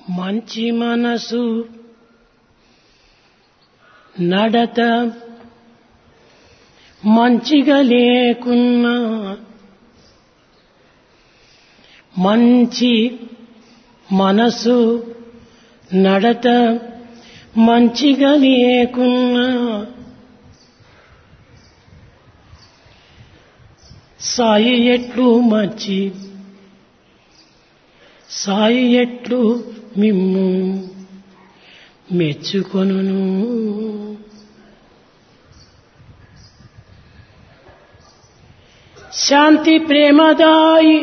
మంచి మనసు నడత మంచిగా లేకున్నా మంచి మనసు నడత మంచిగా లేకున్నా సాయి ఎట్లు మంచి సాయి ఎట్లు మిమ్ము మెచ్చుకొనును శాంతి ప్రేమదాయి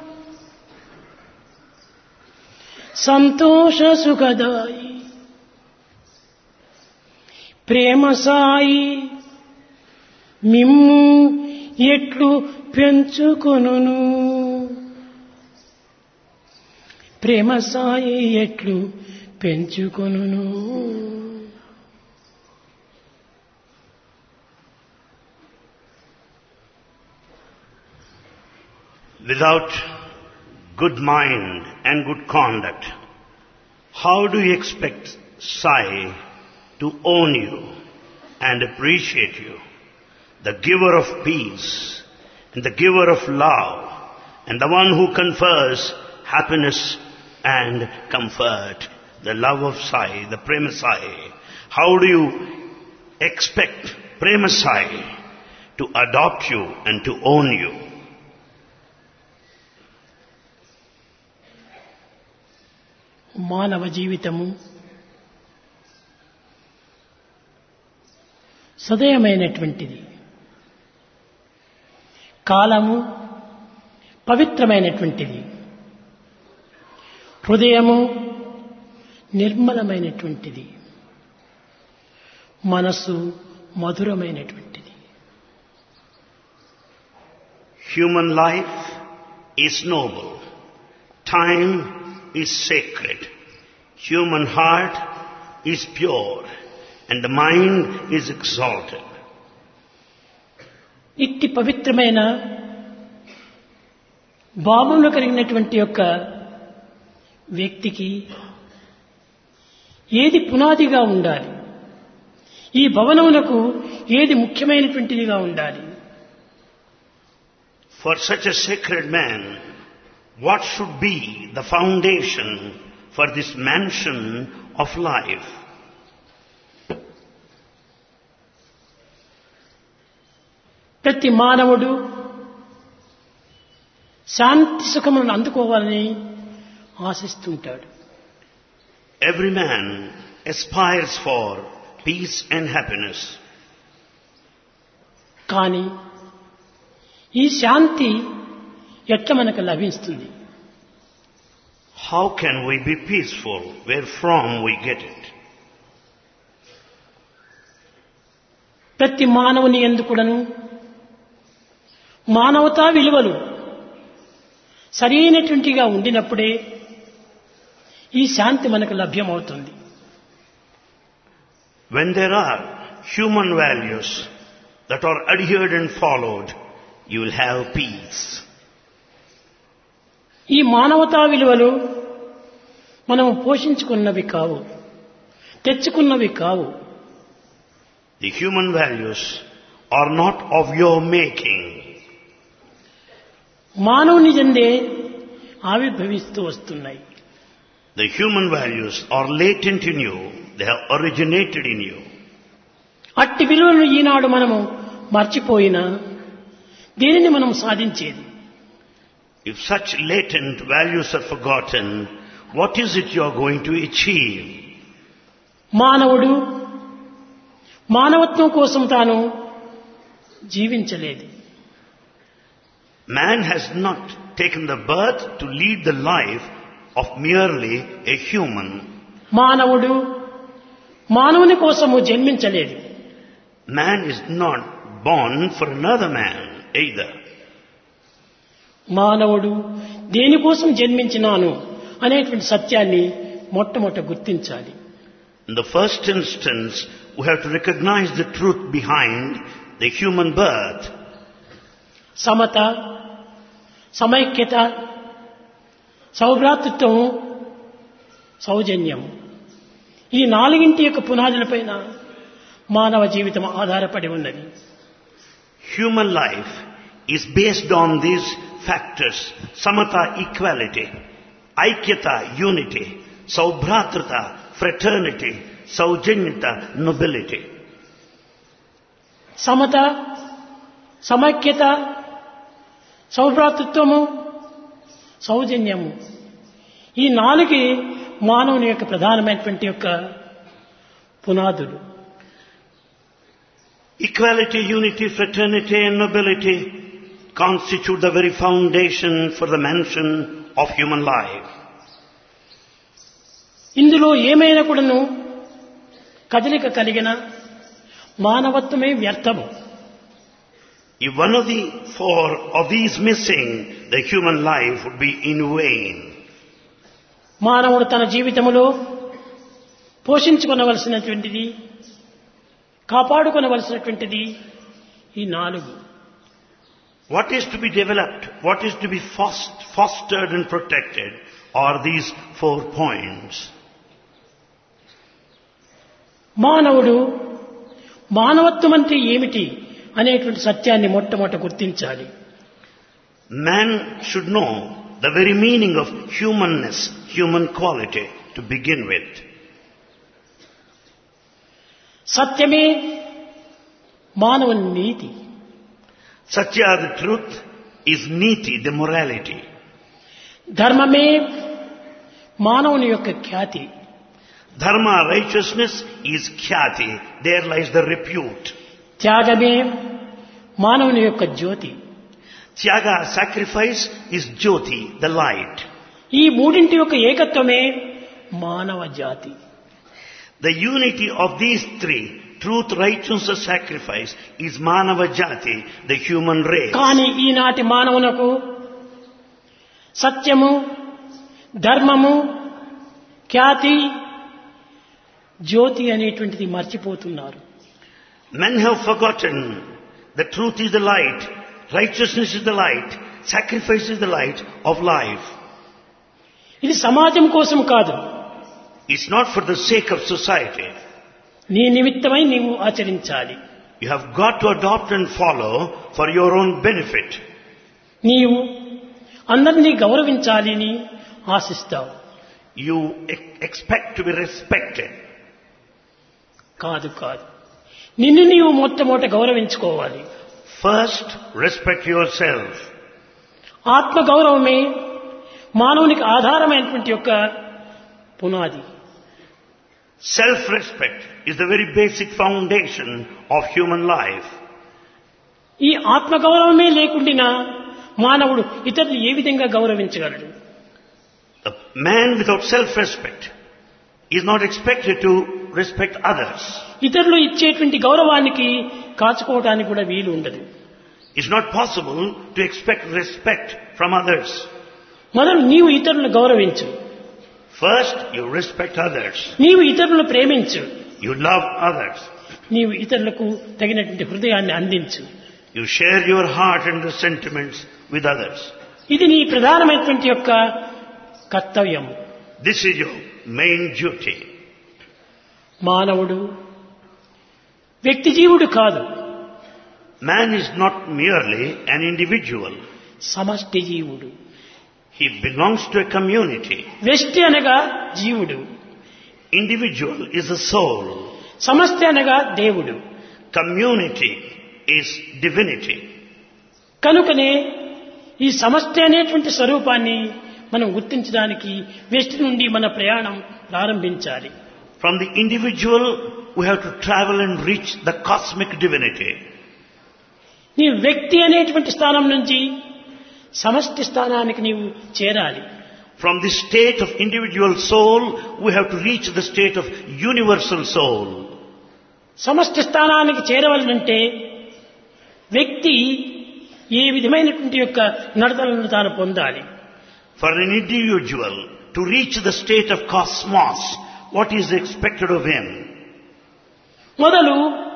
సంతోష సుఖదాయి ప్రేమ సాయి మిమ్ము ఎట్లు పెంచుకొనును ప్రేమ సాయి ఎట్లు పెంచుకొనును Without good mind and good conduct, how do you expect Sai to own you and appreciate you? The giver of peace and the giver of love and the one who confers happiness and comfort, the love of Sai, the Prema Sai. How do you expect Prema Sai to adopt you and to own you? మానవ జీవితము సదయమైనటువంటిది కాలము పవిత్రమైనటువంటిది హృదయము నిర్మలమైనటువంటిది మనస్సు మధురమైనటువంటిది Human life is noble. Time is sacred. Human heart is pure. And the mind is exalted. ఇట్టి పవిత్రమైన భావములు కలిగినటువంటి యొక్క వ్యక్తికి ఏది పునాదిగా ఉండాలి ఈ భవనములకు ఏది ముఖ్యమైనటువంటిదిగా ఉండాలి For such a sacred man, what should be the foundation for this mansion of life? ప్రతి మానవుడు శాంతి సుఖములను అందుకోవాలని ఆశిస్తుంటాడు Every man aspires for peace and happiness. కానీ ఈ శాంతి ఎట్లా మనకు లభిస్తుంది How can we be peaceful? Where from we get it? ప్రతి మానవుని ఎందుకుడను మానవతా విలువలు సరైనటువంటిగా ఉండినప్పుడే ఈ శాంతి మనకు లభ్యమవుతుంది When there are human values that are adhered and followed, you will have peace. ఈ మానవతా విలువలు మనం పోషించుకున్నవి కావు తెచ్చుకున్నవి కావు The human values are not of your making. మానవుని చెందే ఆవిర్భవిస్తూ వస్తున్నాయి The human values are latent in you. They have originated in you. అట్టి విలువలను ఈనాడు మనము మర్చిపోయినా దీనిని మనం సాధించేది If such latent values are forgotten, what is it you are going to achieve? మానవుడు మానవత్వం కోసం తాను జీవించలేదు Man has not taken the birth to lead the life of merely a human. మానవుడు మానవుని కోసము జన్మించలేదు Man is not born for another man either. మానవుడు దేనికోసం జన్మించినాను అనేటువంటి సత్యాన్ని మొట్టమొదట గుర్తించాలి In the first instance, we have to recognize the truth behind the human birth. Samata సమైక్యత సౌభ్రాతృత్వము సౌజన్యం ఈ నాలుగింటి యొక్క పునాదులపైన మానవ జీవితం ఆధారపడి ఉన్నది Human life is based on these factors. Samata, equality. Aikyata, unity. Saubhratrata, fraternity. Saujanyata, nobility. Samata సమైక్యత సౌభ్రాతృత్వము సౌజన్యము ఈ నాలుగే మానవుని యొక్క ప్రధానమైనటువంటి యొక్క పునాదులు Equality, unity, fraternity and nobility constitute the very foundation for the mansion of human life. ఇందులో ఏమైనా కూడాను కదలిక కలిగిన మానవత్వమే వ్యర్థము If one of the four of these missing, the human life would be in vain. మానవుడు తన జీవితంలో పోషించుకొనవలసినటువంటిది కాపాడుకొనవలసినటువంటిది ఈ నాలుగు What is to be developed, what is to be fos- fostered and protected are these four points. మానవుడు మానవత్వం అంటే ఏమిటి అనేటువంటి సత్యాన్ని మొట్టమొదట గుర్తించాలి Man should know the very meaning of humanness, human quality to begin with. సత్యమే మానవుని నీతి Satya, the truth, is niti, the morality. ధర్మమే మానవుని యొక్క ఖ్యాతి Dharma, righteousness, is khyati. There lies the repute. త్యాగమే మానవుని యొక్క జ్యోతి Tyaga, sacrifice, is jyoti, the light. ఈ మూడింటి యొక్క ఏకత్వమే మానవ జాతి The unity of these three, truth, righteousness, sacrifice, is manava jati, the human race. కానీ ఈనాటి మానవునకు సత్యము ధర్మము ఖ్యాతి జ్యోతి అనేటువంటిది మర్చిపోతున్నారు Men have forgotten the truth is the light, righteousness is the light, sacrifice is the light of life. ఇది సమాజం కోసం కాదు It's not for the sake of society. నీ నిమిత్తమై నీవు ఆచరించాలి You have got to adopt and follow for your own benefit. నీవు అందరినీ గౌరవించాలి అని ఆశిస్తావు You e- expect to be respected. కాదు కాదు నిన్ను నీవు మొట్టమొదట గౌరవించుకోవాలి First, respect yourself. ఆత్మ గౌరవమే మానవునికి ఆధారమైనటువంటి యొక్క పునాది Self-respect is the very basic foundation of human life. ఈ ఆత్మ గౌరవమే లేకుండా మానవుడు ఇతరులు ఏ విధంగా గౌరవించగలడు The man without self-respect is not expected to respect others. ఇతరులు ఇచ్చేటువంటి గౌరవానికి కాచుకోవడానికి కూడా వీలు ఉండదు It's not possible to expect respect from others. మొదలు నీవు ఇతరులను గౌరవించు First, you respect others. నీవు ఇతరులను ప్రేమించు You love others. నీవు ఇతరులకు తగినటువంటి హృదయాన్ని అందించు You share your heart and the sentiments with others. ఇది నీ ప్రధానమైనటువంటి యొక్క కర్తవ్యం This is your main duty. మానవుడు వ్యక్తి జీవుడు కాదు Man is not merely an individual. సమష్టి జీవుడు He belongs to a community. వ్యష్టి అనగా జీవుడు Individual is a soul. సమష్టి అనగా దేవుడు Community is divinity. కనుకనే ఈ సమష్టి అనేటువంటి స్వరూపాన్ని మనం గుర్తించడానికి వెస్ట్ నుండి మన ప్రయాణం ప్రారంభించాలి From the individual, we have to travel and reach the cosmic divinity. నీ వ్యక్తి అనేటువంటి స్థానం నుంచి సమష్టి స్థానానికి నీవు చేరాలి From the state of individual soul, we have to reach the state of universal soul. సమష్టి స్థానానికి చేరవలనంటే వ్యక్తి ఏ విధమైనటువంటి యొక్క నడతలను తాను పొందాలి For an individual to reach the state of cosmos, what is expected of him? మొదలు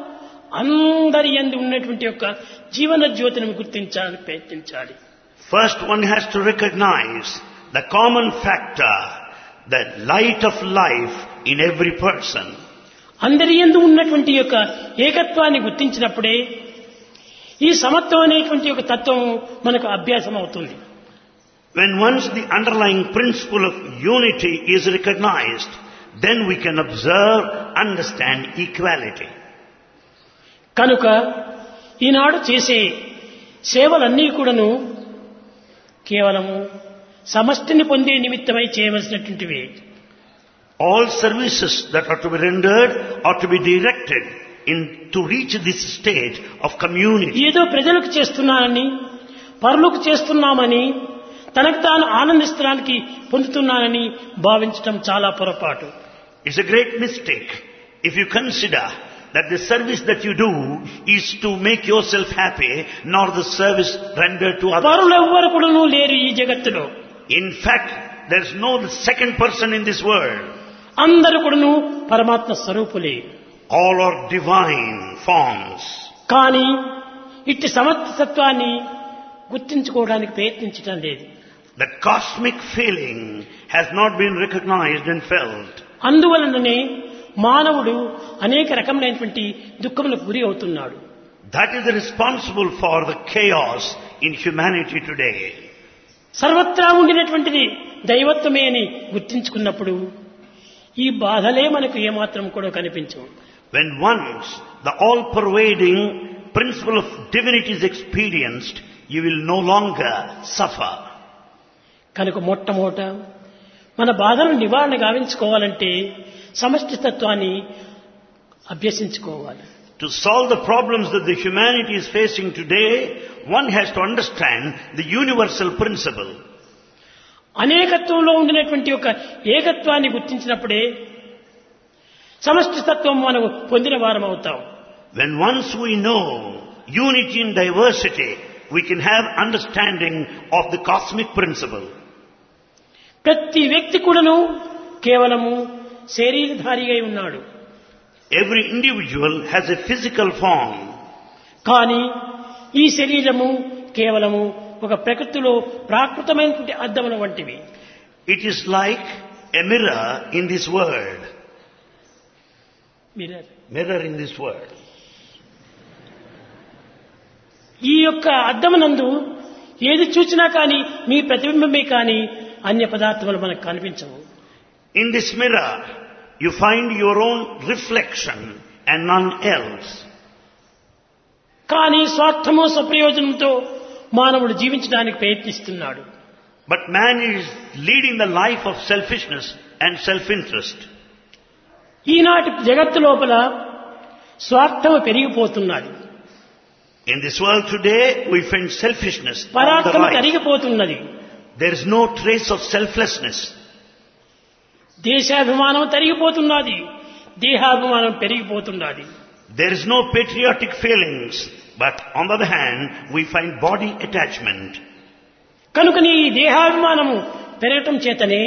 అందరి ఎందు ఉన్నటువంటి యొక్క జీవన జ్యోతిని గుర్తించాలని ప్రయత్నించాలి First, one has to recognize the common factor, the light of life in every person. అందరి ఎందు ఉన్నటువంటి యొక్క ఏకత్వాన్ని గుర్తించినప్పుడే ఈ సమత్వం అనేటువంటి ఒక తత్వం మనకు అభ్యాసం అవుతుంది When once the underlying principle of unity is recognized, then we can observe, understand equality. కనుక ఈనాడు చేసే సేవలన్నీ కూడాను కేవలము సమష్టిని పొందే నిమిత్తమై చేయవలసినటువంటివి All services that are to be rendered are to be directed in to reach this state of community. ఏదో ప్రజలకు చేస్తున్నానని పరులకు చేస్తున్నామని తనకు తాను ఆనందించడానికి పొందుతున్నానని భావించటం చాలా పొరపాటు It's a great mistake if you consider that the service that you do is to make yourself happy, nor the service rendered to others. పరులు ఎవ్వరు కూడాను లేరు ఈ జగత్తులో In fact, there's no second person in this world. అందరూ కూడాను పరమాత్మ స్వరూపులే All are divine forms. కానీ ఇట్టి సమత్వత్వాన్ని గుర్తించుకోవడానికి ప్రయత్నించటం లేదు The cosmic feeling has not been recognized and felt. అందువలననే మానవుడు అనేక రకములైనటువంటి దుఃఖములకు గురి అవుతున్నాడు That is responsible for the chaos in humanity today. సర్వత్రా ఉండినటువంటిది దైవత్వమే అని గుర్తించుకున్నప్పుడు ఈ బాధలే మనకు ఏమాత్రం కూడా కనిపించవు When once the all-pervading principle of divinity is experienced, you will no longer suffer. కనుక మొట్టమొదట మన బాధలను నివారణ గావించుకోవాలంటే సమష్టి తత్వాన్ని అభ్యసించుకోవాలి To solve the problems that the humanity is facing today, one has to understand the universal principle. అనేకత్వంలో ఉండినటువంటి ఒక ఏకత్వాన్ని గుర్తించినప్పుడే సమష్టి తత్వం మనకు పొందిన వారం అవుతాం When once we know unity in diversity, we can have understanding of the cosmic principle. ప్రతి వ్యక్తి కూడాను కేవలము శరీరధారిగా ఉన్నాడు Every individual has a physical form, కానీ ఈ శరీరము కేవలము ఒక ప్రకృతిలో ప్రాకృతమైనటువంటి అద్దముల వంటివి It is like a mirror in this world. Mirror Mirror in this world. ఈ యొక్క అద్దమునందు ఏది చూసినా కానీ మీ ప్రతిబింబమే కానీ అన్య పదార్థములు మనకు కనిపించవు In this mirror, you find your own reflection and none else. కానీ స్వార్థము స్వప్రయోజనంతో మానవుడు జీవించడానికి ప్రయత్నిస్తున్నాడు But man is leading the life of selfishness and self-interest. ఈనాటి జగత్తు లోపల స్వార్థము పెరిగిపోతున్నది In this world today, we find selfishness on the పరాక్రమ rise. తరిగిపోతున్నది There is no trace of selflessness. దేశాభిమానం తరిగిపోతున్నది దేహాభిమానం పెరిగిపోతున్నది There is no patriotic feelings. But on the other hand, we find body attachment. కనుకని ఈ దేహాభిమానము పెరగటం చేతనే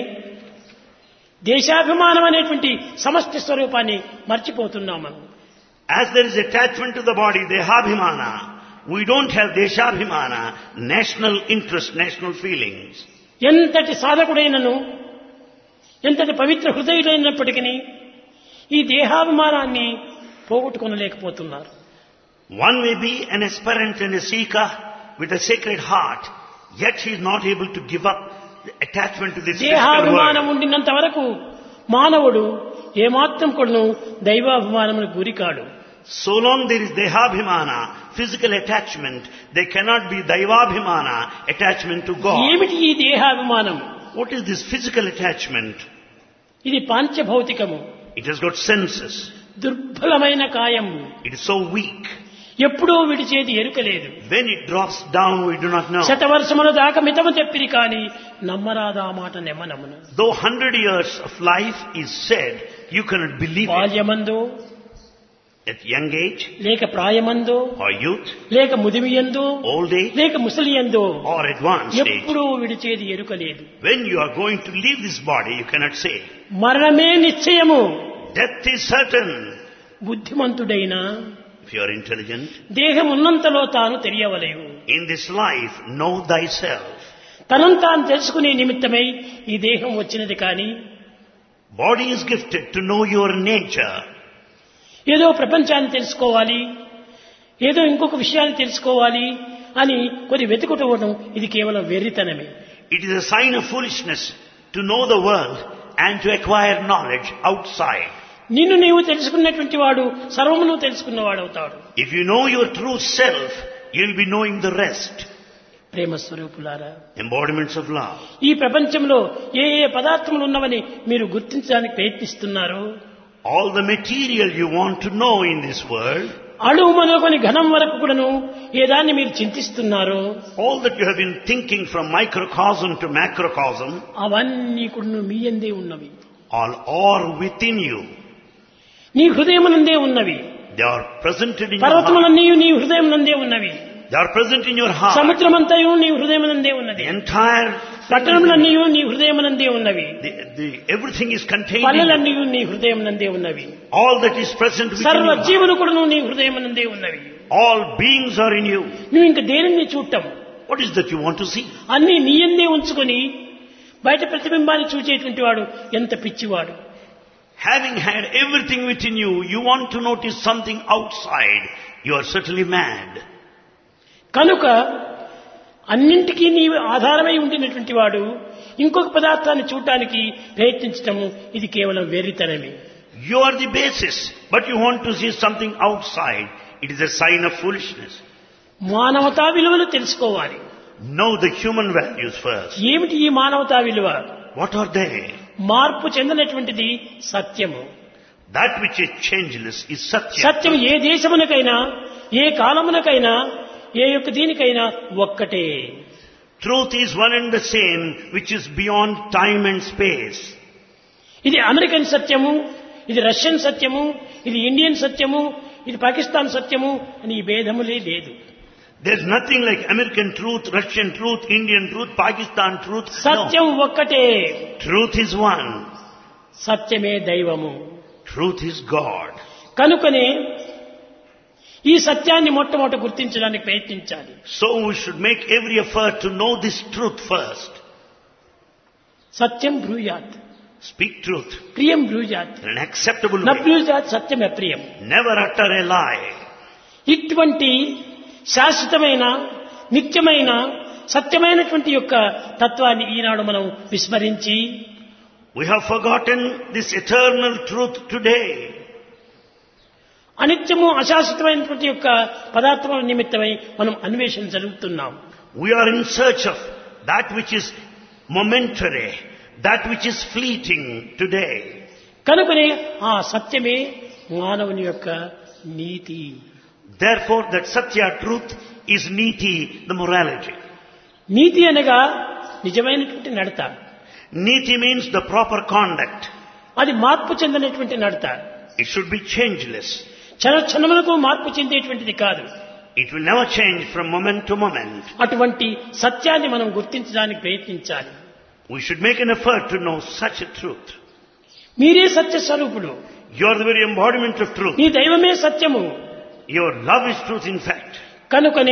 దేశాభిమానం అనేటువంటి సమష్టి స్వరూపాన్ని మర్చిపోతున్నాం మనం As there is attachment to the body, Dehabhimana, we don't have Deshabhimana, national interest, national feelings. ఎంతటి సాధకుడైనను ఎంతటి పవిత్ర హృదయుడైనప్పటికీ ఈ దేహాభిమానాన్ని పోగొట్టుకొనలేకపోతున్నారు One may be an aspirant and a seeker with a sacred heart, yet he is not able to give up the attachment to this physical దేహాభిమానం world. ఉండినంత వరకు మానవుడు ఏమాత్రం కూడాను దైవాభిమానములకు గురికాడు So long there is Dehabhimana, physical attachment, there cannot be Daivabhimana, attachment to God. ఏమిటి ఈ దేహాభిమానం What is this physical attachment? ఇది పాంచభౌతికము It has got senses. దుర్బలమైన కాయము It is so weak. ఎప్పుడూ విడిచేది ఎరుకలేదు When it drops down, we do not know. శతవర్షముల దాకా మితము తెప్పిరి కాని నమ్మరాదా మాట నెమ్మనమున Though hundred years of life is said, you cannot believe it. బాల్యమందో At young age, లేక ప్రాయమందో or youth, లేక ముదిమియందో old age, లేక ముసలియందో or advanced age. ఎప్పుడూ విడిచేది ఎరుకలేదు When you are going to leave this body, you cannot say, మరణమే నిశ్చయము death is certain. బుద్ధిమంతుడైన If you are intelligent, దేహం ఉన్నంతలో తాను తెలియవలేవు in this life, know thyself. తనను తాను తెలుసుకునే నిమిత్తమై ఈ దేహం వచ్చినది కానీ Body is gifted to know your nature. ఏదో ప్రపంచాన్ని తెలుసుకోవాలి ఏదో ఇంకొక విషయాన్ని తెలుసుకోవాలి అని కొన్ని వెతుకుటవడం ఇది కేవలం వెర్రితనమే It is a sign of foolishness to know the world and to acquire knowledge outside. నిన్ను నీవు తెలుసుకున్నటువంటి వాడు సర్వమును తెలుసుకున్నవాడు అవుతాడు If you know your true self, you'll be knowing the rest. ప్రేమ స్వరూపులారా Embodiments of love. ఈ ప్రపంచంలో ఏ ఏ పదార్థములు ఉన్నవని మీరు గుర్తించడానికి ప్రయత్నిస్తున్నారో All the material you want to know in this world, అణువు మొదలుకొని ఘనం వరకు కూడాను ఏ దాన్ని మీరు చింతిస్తున్నారో all that you have been thinking from microcosm to macrocosm, అవన్నీ కూడా మీ అందే ఉన్నవి all are within you. నీ హృదయమునందే ఉన్నవి They are presented in your heart. పర్వతములన్నీ నీ హృదయమునందే ఉన్నవి They are present in your heart. సముద్రమంతయు నీ హృదయమునందే ఉన్నది The entire పట్టణములన్నీ నీ హృదయమునందే ఉన్నవి the, the, everything is contained in you. పల్లెలన్నీ నీ హృదయమునందే ఉన్నవి All that is present within సర్వ you. జీవులు కూడా నీ హృదయమునందే ఉన్నవి All beings are in you. నువ్వు ఇంక దేనిని చూడటం What is that you want to see? అన్ని నీయందే ఉంచుకొని బయట ప్రతిబింబాన్ని చూచేటువంటి వాడు ఎంత పిచ్చివాడు Having had everything within you, you want to notice something outside. You are certainly mad. కనుక అన్నింటికీ నీవు ఆధారమై ఉండినటువంటి వాడు ఇంకొక పదార్థాన్ని చూడటానికి ప్రయత్నించటము ఇది కేవలం వెర్రితనమే You are the basis, but you want to see something outside. It is a sign of foolishness. మానవతా విలువలు తెలుసుకోవాలి Know the human values first. ఏమిటి ఈ మానవతా విలువ What are they? మార్పు చెందినటువంటిది సత్యము That which is changeless is Satya. సత్యం ఏ దేశమునకైనా ఏ కాలమునకైనా ఏ యొక్క దీనికైనా ఒక్కటే Truth is one and the same, which is beyond time and space. ఇది అమెరికన్ సత్యము ఇది రష్యన్ సత్యము ఇది ఇండియన్ సత్యము ఇది పాకిస్తాన్ సత్యము అని ఈ భేదములే లేదు There's nothing like American truth, Russian truth, Indian truth, Pakistan truth. No. సత్యం ఒక్కటే Truth is one. సత్యమే దైవము Truth is God. కనుకనే ఈ సత్యాన్ని మొట్టమొదట గుర్తించడానికి ప్రయత్నించాలి So we should make every effort to know this truth first. Satyam బ్రూయాత్ Speak truth ప్రియం బ్రూజాత్ in an acceptable న way. బ్రూజాత్ Satyam అప్రియం Never utter a lie. ఇటువంటి శాశ్వతమైన నిత్యమైన సత్యమైనటువంటి యొక్క తత్వాన్ని ఈనాడు మనం విస్మరించి We have forgotten this eternal truth today. అనిత్యము అశాశ్వతమైనటువంటి యొక్క పదార్థముల నిమిత్తమై మనం అన్వేషణ జరుగుతున్నాం We are in search of that which is momentary, that which is fleeting today. కనుకనే ఆ సత్యమే మానవుని యొక్క నీతి Therefore, that Satya truth is Niti, the morality. నీతి అనగా నిజమైనటువంటి నడత Niti means the proper conduct. అది మార్పు చెందినటువంటి నడత It should be changeless. క్షణ క్షణములకు మార్పు చెందేటువంటిది కాదు It will never change from moment to moment. అటువంటి సత్యాన్ని మనం గుర్తించడానికి ప్రయత్నించాలి We should make an effort to know such a truth. మీరే సత్య స్వరూపుడు You are the very embodiment of truth. నీ దైవమే సత్యము Your love is truth in fact. కనుకనే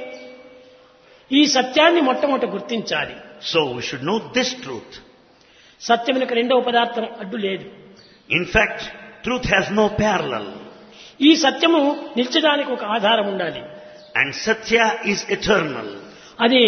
ఈ సత్యాన్ని మొట్టమొదట గుర్తించాలి So we should know this truth. సత్యమునకు రెండవ పదార్థం అడ్డు లేదు In fact, truth has no parallel. ఈ సత్యము నిల్చడానికి ఒక ఆధారం ఉండాలి And Satya is eternal. అదే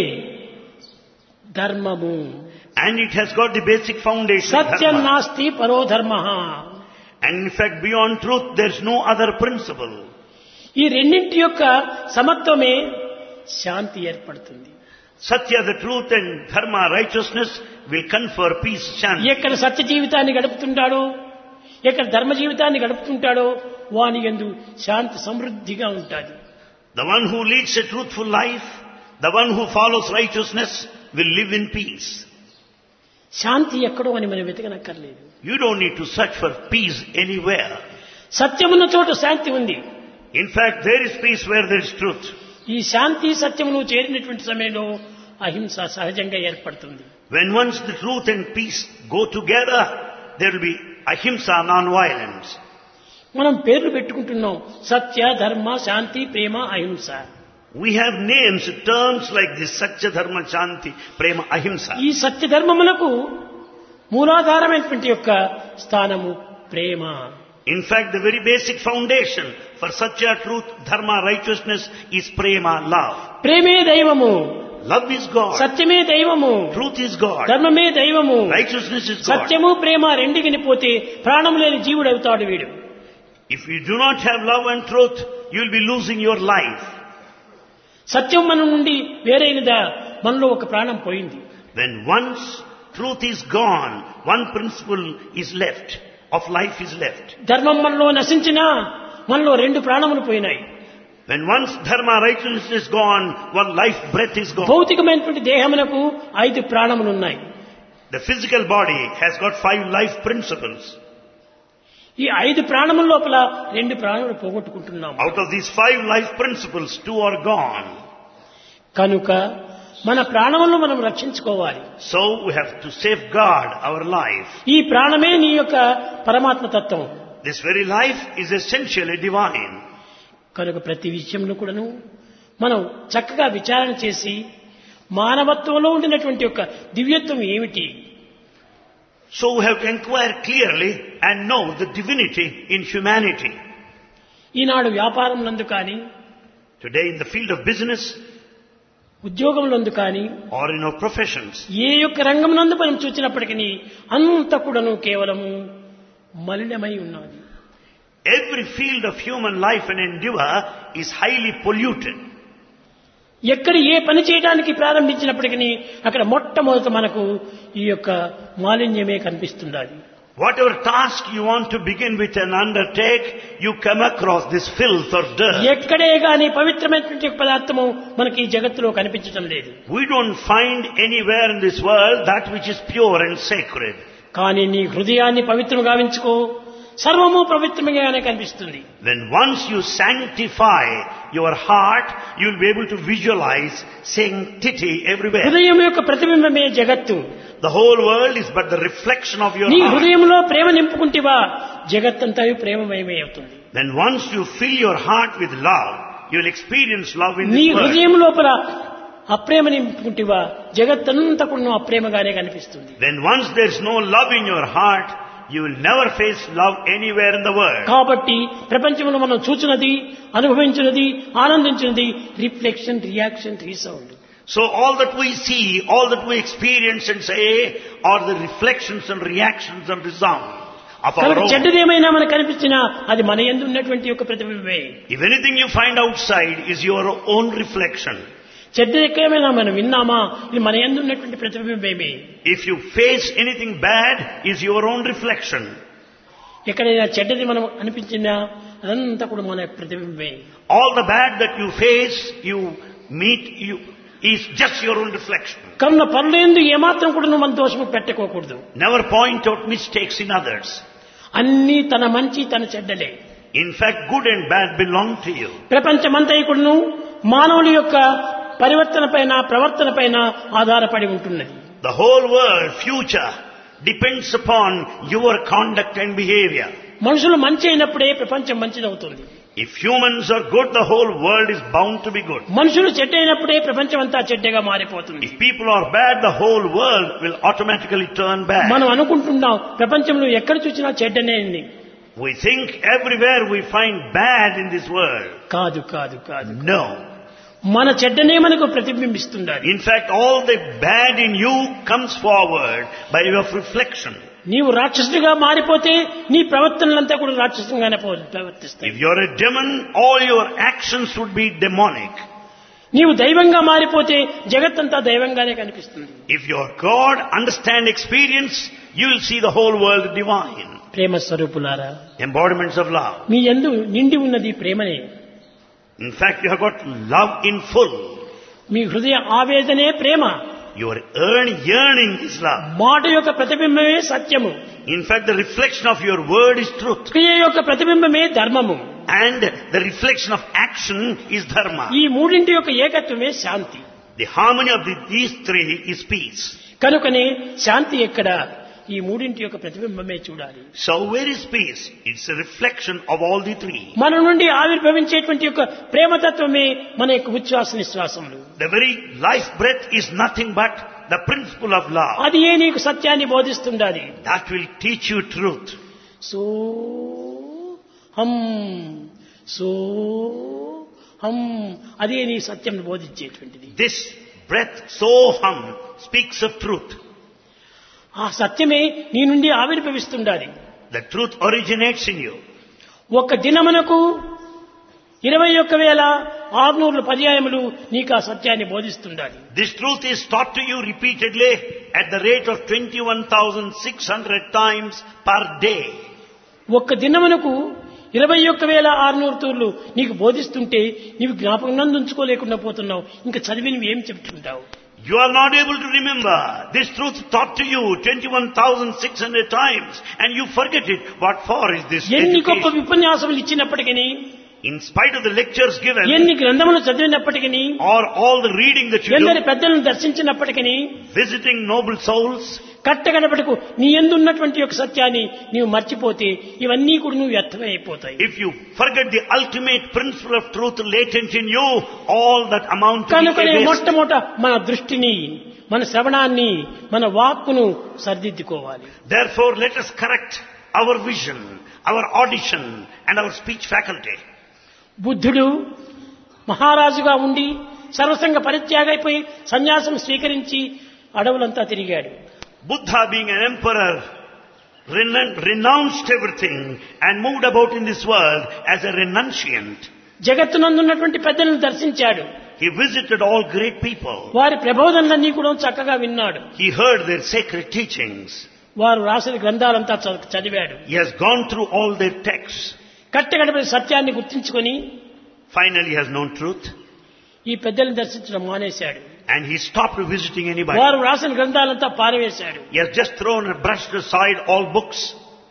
ధర్మము And it has got the basic foundation. Satyam dharma. నాస్తి పరో ధర్మ And in fact, beyond truth, there's no other principle. ఈ రెండింటి యొక్క సమత్వమే శాంతి ఏర్పడుతుంది Satya, the truth, and dharma, righteousness, will confer peace, shanti. ఎక్కడ సత్య జీవితాన్ని గడుపుతుంటాడో ఎక్కడ ధర్మ జీవితాన్ని గడుపుతుంటాడో వాని ఎందు శాంతి సమృద్ధిగా ఉంటుంది The one who leads a truthful life, the one who follows righteousness, will live in peace. శాంతి ఎక్కడో అని మనం వెతకనక్కర్లేదు You don't need to search for peace anywhere. సత్యమున్న చోట శాంతి ఉంది In fact, there is peace where there is truth. ఈ శాంతి సత్యమును చేరినటువంటి సమయంలో అహింస సహజంగా ఏర్పడుతుంది When once the truth and peace go together, there will be ahimsa, non-violence. మనం పేర్లు పెట్టుకుంటున్నాం సత్య ధర్మ శాంతి ప్రేమ అహింస We have names, terms like this, Satya, Dharma, Shanti, Prema, Ahimsa. ఈ సత్య ధర్మములకు మూలాధారమైనటువంటి యొక్క స్థానము ప్రేమ In fact, the very basic foundation for Satya, truth, dharma, righteousness is prema, love. ప్రేమే దైవము Love is God. సత్యమే దైవము Truth is God. ధర్మమే దైవము Righteousness is God. సత్యము ప్రేమ రెండికిని పోతే ప్రాణం లేని జీవుడు అవుతాడు వీడు If you do not have love and truth, you will be losing your life. సత్యం మన నుండి వేరైనదా మనలో ఒక ప్రాణం పోయింది When once truth is gone, one principle is left, of life is left. ధర్మం మనలో నశించినా మనలో రెండు ప్రాణములు పోయినాయి When once dharma, righteousness is gone, one life breath is gone. భౌతికమైనటువంటి దేహమునకు ఐదు ప్రాణములు ఉన్నాయి The physical body has got five life principles. ఈ ఐదు ప్రాణముల లోపల రెండు ప్రాణములు పోగొట్టుకుంటున్నాము Out of these five life principles, two are gone. కనుక మన ప్రాణములను మనం రక్షించుకోవాలి So we have to safeguard our life. ఈ ప్రాణమే నీ యొక్క పరమాత్మ తత్వం This very life is essentially divine. కనుక ప్రతి విషయంలో కూడాను మనం చక్కగా విచారణ చేసి మానవత్వంలో ఉండినటువంటి యొక్క దివ్యత్వం ఏమిటి So we have to inquire clearly and know the divinity in humanity. ఈనాడు వ్యాపారం నందు కానీ Today in the field of business ఉద్యోగం నందు కానీ or in our professions, ఏ యొక్క రంగం నందు మనం చూసినప్పటికీ అంత కూడాను కేవలము మలినమై ఉన్నది every field of human life and endeavor is highly polluted. ఎక్కడ ఏ పని చేయడానికి ప్రారంభించినప్పటికీ అక్కడ మొట్టమొదట మనకు ఈ యొక్క మాలిన్యమే కనిపిస్తుండాలి Whatever task you want to begin with and undertake, you come across this filth or dirt. ఎక్కడే గాని పవిత్రమైనటువంటి పదార్థము మనకి ఈ జగత్తులో కనిపించటం లేదు We don't find anywhere in this world that which is pure and sacred. కానీ నీ హృదయాన్ని పవిత్రం గావించుకో సర్వము పవిత్రముగానే కనిపిస్తుంది When once you sanctify your heart, you will be able to visualize sanctity everywhere. హృదయం యొక్క ప్రతిబింబమే జగత్తు The whole world is but the reflection of your నీ heart. హృదయంలో ప్రేమ నింపుకుంటేవా జగత్తంతా ప్రేమమయమే అవుతుంది Then once you fill your heart with love, you will experience love in నీ this world. హృదయం లోపల అప్రేమ నింపుకుంటేవా జగత్తంతా కూడా అప్రేమగానే కనిపిస్తుంది When once there is no love in your heart, you will never face love anywhere in the world. కాబట్టి ప్రపంచంలో మనం చూచినది అనుభవించినది ఆనందించినది reflection reaction resound So all that we see, all that we experience and say are the reflections and reactions and resound of our కనుక own. చెడ్డదేమైనా మనకు కనిపించినా అది మన ఎందు ఉన్నటువంటి యొక్క ప్రతిబింబమే If anything you find outside is your own reflection, చెడ్డకేమైనా మనం విన్నామా ఇది మన ఎందు ఉన్నటువంటి ప్రతిబింబమే if you face anything bad, is your own reflection. ఎక్కడైనా చెడ్డది మనం అనిపించినా అదంతా కూడా మన ప్రతిబింబమే All the bad that you face, you meet, you is just your own reflection. కనుక పనులందు ఏమాత్రం కూడా నువ్వు మన దోషము పెట్టుకోకూడదు Never point out mistakes in others. అన్నీ తన మంచి తన చెడ్డలే In fact, good and bad belong to you. ప్రపంచమంతా కూడాను మానవుల యొక్క పరివర్తన పైన ప్రవర్తన పైన ఆధారపడి ఉంటున్నది The whole world, future, depends upon your conduct and behavior. మనుషులు మంచి అయినప్పుడే ప్రపంచం మంచిదవుతుంది If humans are good, the whole world is bound to be good. మనుషులు చెడ్డ అయినప్పుడే ప్రపంచం అంతా చెడ్డగా మారిపోతుంది If people are bad, the whole world will automatically turn bad. మనం అనుకుంటున్నాం ప్రపంచంలో ఎక్కడ చూసినా చెడ్డనే ఉంది We think everywhere we find bad in this world. కాదు కాదు కాదు No. మన చెడ్డనే మనకు ప్రతిబింబిస్తుండాలి In fact, all the bad in you comes forward by way of reflection. నీవు రాక్షసుడిగా మారిపోతే నీ ప్రవర్తనలంతా కూడా రాక్షసంగానే పో- ప్రవర్తిస్తాయి If you're a demon, all your actions would be demonic. నీవు దైవంగా మారిపోతే జగత్తంతా దైవంగానే కనిపిస్తుంది If you're God, understand experience, you will see the whole world divine. ప్రేమ స్వరూపులారా Embodiments of love. మీ ఎందు నిండి ఉన్నది ప్రేమనే In fact, you have got love in full. మీ హృదయ ఆవేదనే ప్రేమ Your earn, yearning is love. మాట యొక్క ప్రతిబింబమే సత్యము In fact, the reflection of your word is truth. క్రియ యొక్క ప్రతిబింబమే ధర్మము And the reflection of action is dharma. ఈ మూడింటి యొక్క ఏకత్వమే శాంతి The harmony of the, these three is peace. కనుకనే శాంతి ఎక్కడ ఈ మూడింటి యొక్క ప్రతిబింబమే చూడాలి So where is peace? It's a reflection of all the three. మన నుండి ఆవిర్భవించేటువంటి యొక్క ప్రేమతత్వమే మన యొక్క ఉచ్ఛ్వాస నిశ్వాసములు The very life breath is nothing but the principle of love. అది ఏ నీకు సత్యాన్ని బోధిస్తుండాలి That will teach you truth. సో హం సో హం అదే నీ సత్యం బోధించేటువంటిది This breath, soham, speaks of truth. ఆ సత్యమే నీ నుండి ఆవిర్భవిస్తుండాలి The truth originates in you. ఒక దినమునకు ఇరవై ఒక్క వేల ఆరునూరు పర్యాయములు నీకు ఆ సత్యాన్ని బోధిస్తుండాలి This truth is taught to you repeatedly at the rate of 21,600 times per day. ఒక్క దినమునకు ఇరవై ఒక్క వేల ఆరునూరు తూర్లు నీకు బోధిస్తుంటే నీవు జ్ఞాపకం ఉంచుకోలేకుండా పోతున్నావు ఇంకా చదివినవి ఏం చెప్తుంటావు You are not able to remember this truth taught to you 21,600 times and you forget it. What for is this ఎన్ని గొప్ప education? విపన్యాసములు ఇచ్చినప్పటికీ In spite of the lectures given ఎన్ని గ్రంథములు చదివినప్పటికీ or all the reading that you ఎందరి do, పెద్దలను దర్శించినప్పటికీ visiting noble souls, కట్టగడపటకు నీ ఎందున్నటువంటి యొక్క సత్యాన్ని నీవు మర్చిపోతే ఇవన్నీ కూడా నువ్వు వ్యర్థమే అయిపోతాయి if you forget the ultimate principle of truth latent in you, all that amount to కనుకనే be a waste. మొట్టమొదట మన దృష్టిని మన శ్రవణాన్ని మన వాక్కును సరిదిద్దుకోవాలి Therefore, let us correct our vision, our audition, and our speech faculty. బుద్ధుడు మహారాజుగా ఉండి సర్వసంగ పరిత్యాగైపోయి సన్యాసం స్వీకరించి అడవులంతా తిరిగాడు Buddha, being an emperor, renon- renounced everything and moved about in this world as a renunciant. జగత్తునందున్నటువంటి పెద్దలను దర్శించాడు He visited all great people. వారి ప్రబోధనలన్నీ కూడా చక్కగా విన్నాడు He heard their sacred teachings. వారు రాసిన గ్రంథాలంతా చ- చదివాడు He has gone through all their texts. కట్టగడపడి సత్యాన్ని గుర్తించుకొని Finally, he has known truth ఈ పెద్దలను దర్శించడం మానేశాడు and he stopped visiting anybody. వారు రాసిన గ్రంథాలంతా పారవేశాడు He has just thrown and brushed aside all books.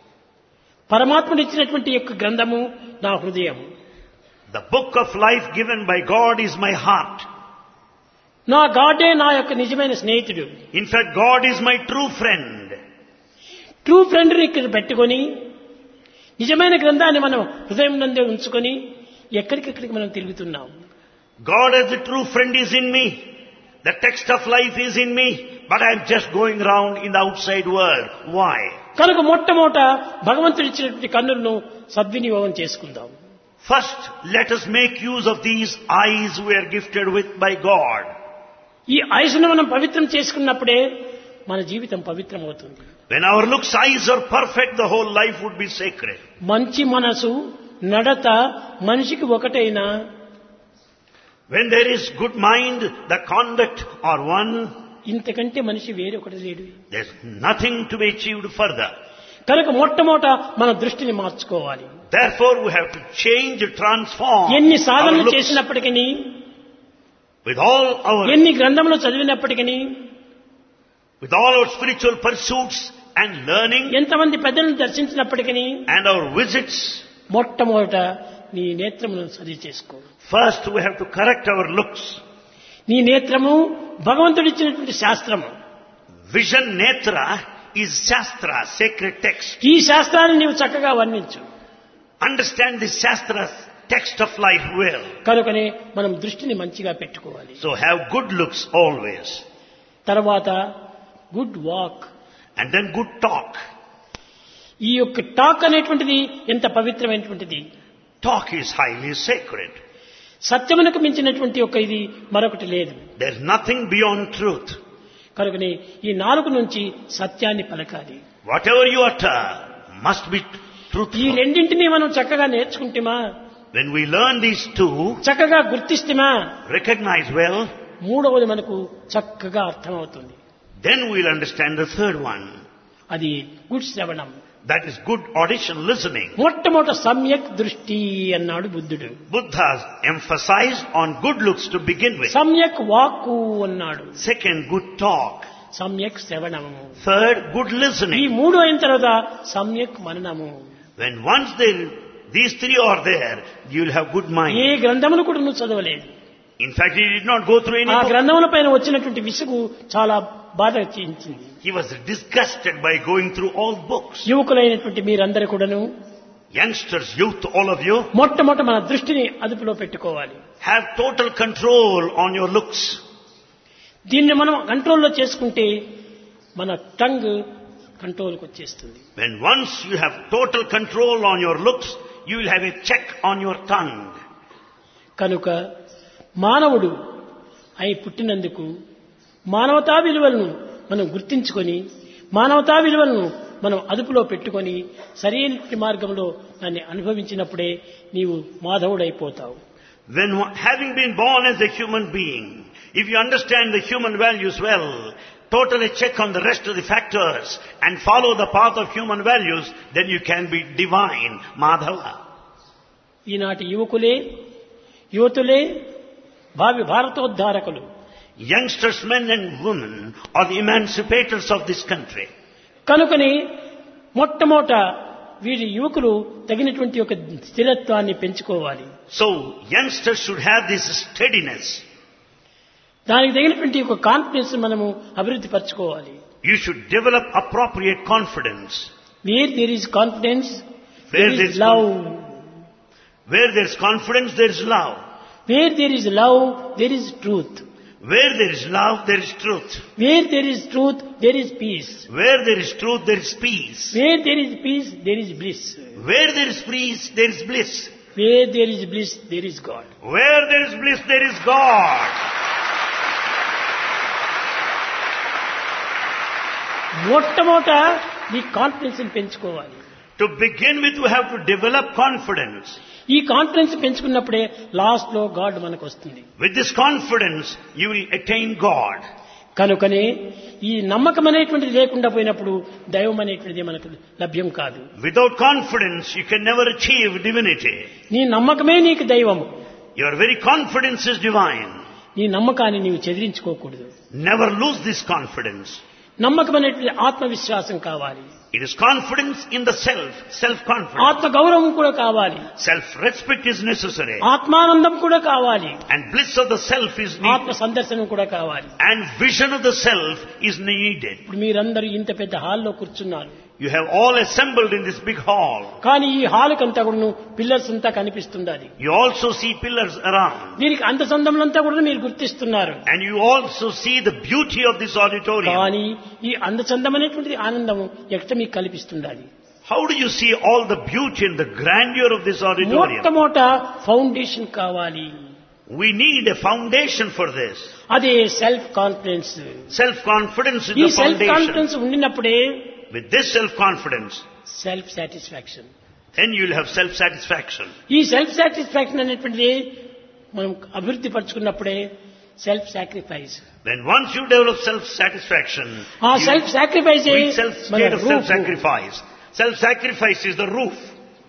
పరమాత్ముడు ఇచ్చినటువంటి యొక్క గ్రంథము నా హృదయం The book of life given by God is my heart. నా గాడే నా యొక్క నిజమైన స్నేహితుడు In fact, God is my true friend. True ఫ్రెండ్ని ఇక్కడ పెట్టుకొని నిజమైన గ్రంథాన్ని మనం హృదయం నందే ఉంచుకొని ఎక్కడికెక్కడికి మనం తిరుగుతున్నాం God as the true friend is in me. The text of life is in me. But I am just going around in the outside world. Why? కనుక మొట్టమొదట భగవంతుడు ఇచ్చినటువంటి కన్నులను సద్వినియోగం చేసుకుందాం First, let us make use of these eyes we are gifted with by God. ఈ ఆయుషను మనం పవిత్రం చేసుకున్నప్పుడే మన జీవితం పవిత్రం అవుతుంది When our looks, eyes are perfect, the whole life would be sacred. మంచి మనసు నడత మనిషికి ఒకటైనా When there is good mind, the conduct are one. ఇంతకంటే మనిషి వేరొకటి లేడు There's nothing to be achieved further. కనుక మొట్టమొదట మన దృష్టిని మార్చుకోవాలి Therefore, we have to change, transform ఎన్ని our సాధనలు looks చేసినప్పటికీ with all our ఎన్ని గ్రంథములు చదివినప్పటికీ with all our spiritual pursuits and learning ఎంతమంది పెద్దలను దర్శించినప్పటికీ and our visits. మొట్టమొదట నీ నేత్రములను సరి చేసుకో First, we have to correct our looks. నీ నేత్రము భగవంతుడు ఇచ్చినటువంటి శాస్త్రము Vision netra is Shastra, sacred text. ఈ శాస్త్రాన్ని నీవు చక్కగా వర్ణించు Understand this Shastra's text of life well. కనుకనే మనం దృష్టిని మంచిగా పెట్టుకోవాలి So have good looks always. తర్వాత good walk And then good talk. ఈ యొక్క టాక్ అనేటువంటిది ఎంత పవిత్రమైనటువంటిది Talk is highly sacred. సత్యమునకు మించినటువంటి ఒక ఇది మరొకటి లేదు There's nothing beyond truth. కనుకనే ఈ నాలుగు నుంచి సత్యాన్ని పలకాలి Whatever you utter must be ఈ truthful. రెండింటినీ మనం చక్కగా నేర్చుకుంటేమా When we learn these two, చక్కగా గుర్తిస్తేమా recognize well, మూడవది మనకు చక్కగా అర్థమవుతుంది then we'll understand the third one. అది గుడ్ శ్రవణం That is good audition listening. మొట్టమొదట సమ్యక్ దృష్టి అన్నాడు బుద్ధుడు Buddha emphasized on good looks to begin with. సమ్యక్ వాక్కు అన్నాడు Second, good talk. సమ్యక్ శ్రవణము Third, good ఈ listening. మూడు అయిన తర్వాత సమ్యక్ మననము When once they, these three are there, you'll have good A mind. గ్రంథములు కూడా నువ్వు చదవలేదు In fact, he did not go through any ఆ book. గ్రంథముల పైన వచ్చినటువంటి విసుగు చాలా బాధ చేయించింది He was disgusted by going through all books. యువకులైనటువంటి మీరందరూ కూడాను Youngsters, youth, all of you, మొట్టమొదట మన దృష్టిని అదుపులో పెట్టుకోవాలి have total control on your looks. దీన్ని మనం కంట్రోల్లో చేసుకుంటే మన టంగ్ కంట్రోల్కి వచ్చేస్తుంది When once you have total control on your looks, you will have a check on your tongue. కనుక మానవుడు అయి పుట్టినందుకు మానవతా విలువలను మనం గుర్తించుకొని మానవతా విలువలను మనం అదుపులో పెట్టుకొని సరైన మార్గంలో దాన్ని అనుభవించినప్పుడే నీవు మాధవుడైపోతావు When having been born as a human being, if you understand the human values well, totally check on the rest of the factors and follow the path of human values, then you can be divine, Madhava. ఈనాటి యువకులే యువతులే భావి భారతోద్ధారకులు Youngsters, men and women are the emancipators of this country. కనుకని మొట్టమొదట వీరి యువకులు తగినటువంటి ఒక స్థిరత్వాన్ని పెంచుకోవాలి So, youngsters should have this steadiness. దానికి తగినటువంటి ఒక కాన్ఫిడెన్స్ మనము అభివృద్ధి పరచుకోవాలి You should develop appropriate confidence. Where there is confidence Where there there is is love Where there is confidence, there is love. Where there is love there is truth Where there is love, there is truth. Where there is truth there is peace Where there is truth, there is peace. Where there is peace there is bliss Where there is peace, there is bliss. Wear there is bliss there is God Where there is bliss, there is God. మొట్టమొదట ఈ confidence పెంచుకోవాలి To begin with, we have to develop confidence. ఈ confidence పెంచుకున్నప్పుడే last లో God మనకు వస్తుంది With this confidence, you will attain God. కనుకనే ఈ నమ్మకం అనేటువంటిది లేకుండా పోయినప్పుడు దైవం అనేటువంటిది మనకు లభ్యం కాదు Without confidence, you can never achieve divinity. నీ నమ్మకమే నీకు దైవం Your very confidence is divine. నీ నమ్మకాన్ని నీవు చెదిరించుకోకూడదు Never lose this confidence. నమ్మకం అనేటువంటి ఆత్మవిశ్వాసం కావాలి It is confidence in the self, self-confidence. ఆత్మ గౌరవం కూడా కావాలి Self-respect is necessary. ఆత్మానందం కూడా కావాలి And bliss of the self is ఆత్మ needed. సందర్శనం కూడా కావాలి And vision of the self is needed. ఇప్పుడు మీరందరూ ఇంత పెద్ద హాల్లో కూర్చున్నారు You have all assembled in this big hall. కానీ ఈ హాలుకంతా కూడా పిల్లర్స్ అంతా కనిపిస్తుండాలి You also see pillars around. దీనికి అంత సందములంతా కూడా మీరు గుర్తిస్తున్నారు And you also see the beauty of this auditorium. కానీ ఈ అందచందం అనేటువంటిది ఆనందము ఎక్కడ మీకు కల్పిస్తుండాలి How do you see all the beauty and the grandeur of this auditorium? మొట్టమొదట ఫౌండేషన్ కావాలి We need a foundation for this. అదే సెల్ఫ్ కాన్ఫిడెన్స్ Self-confidence is ఈ the సెల్ఫ్ foundation. కాన్ఫిడెన్స్ ఉండినప్పుడే With this self-confidence, self satisfaction then you'll have self-satisfaction. ఈ self satisfaction అనేటువంటిది మనం అభివృద్ధి పరచుకున్నప్పుడే self sacrifice Then once you develop self-satisfaction, ఆ you self sacrifice reach self state of self-sacrifice. Self-sacrifice is the roof.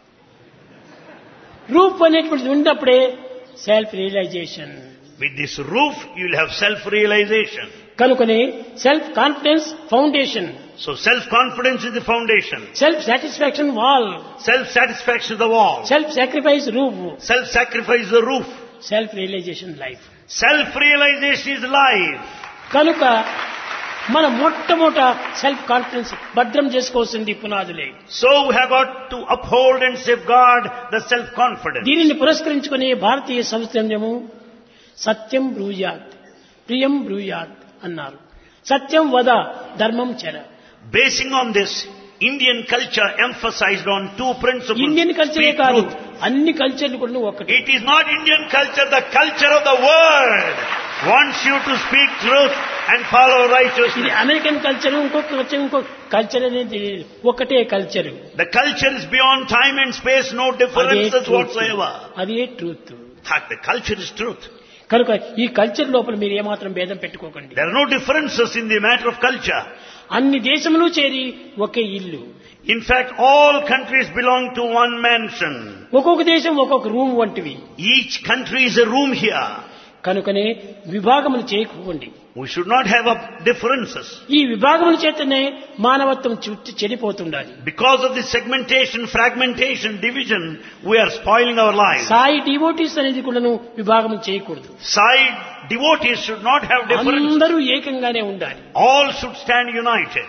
Roof అనేటువంటిది ఉన్నప్పుడే self realization With this roof, you'll have self-realization. కనుకనే self confidence foundation So self-confidence is the foundation. Self satisfaction wall Self-satisfaction is the wall. Self sacrifice roof Self-sacrifice is the roof. Self realization life Self-realization is life. కనుక మన మొట్టమొదట self confidence భద్రం చేసుకోవాల్సింది పునాదులే So we have got to uphold and safeguard the self-confidence. దీనిని పురస్కరించుకుని భారతీయ సంస్థము సత్యం బ్రూయాత్ ప్రియం బ్రూయాత్ అన్నారు సత్యం వద ధర్మం చెర Basing on this, Indian culture emphasized on two principles. Indian కల్చరే Speak కాదు truth. అన్ని కల్చర్లు కూడా ఒకటి It is not Indian culture, the culture of the world wants you to speak truth and follow ఇది righteousness. అమెరికన్ కల్చర్ ఇంకొక culture ఇంకొక culture అనేది ఒకటే culture The culture is beyond time and space, no అదే differences truth. whatsoever. అదే truth That the culture is truth. కనుక ఈ culture లోపల మీరు ఏమాత్రం భేదం పెట్టుకోకండి There are no differences in the matter of culture. అన్ని దేశములు చేరి ఒకే ఇల్లు In fact, all countries belong to one mansion. ఒక్కొక్క దేశం ఒక్కొక్క రూమ్ వంటివి Each country is a room here. కనుకనే విభాగములు చేయకపోండి We should not have up differences. ఈ విభాగముల చేతనే మానవత్వం చుట్టి చెడిపోతుండాలి Because of this segmentation, fragmentation, division, we are spoiling our lives. Sai devotees అనేది కూడాను విభాగం చేయకూడదు Side devotees should not have differences. అందరూ ఏకంగానే ఉండాలి All should stand united.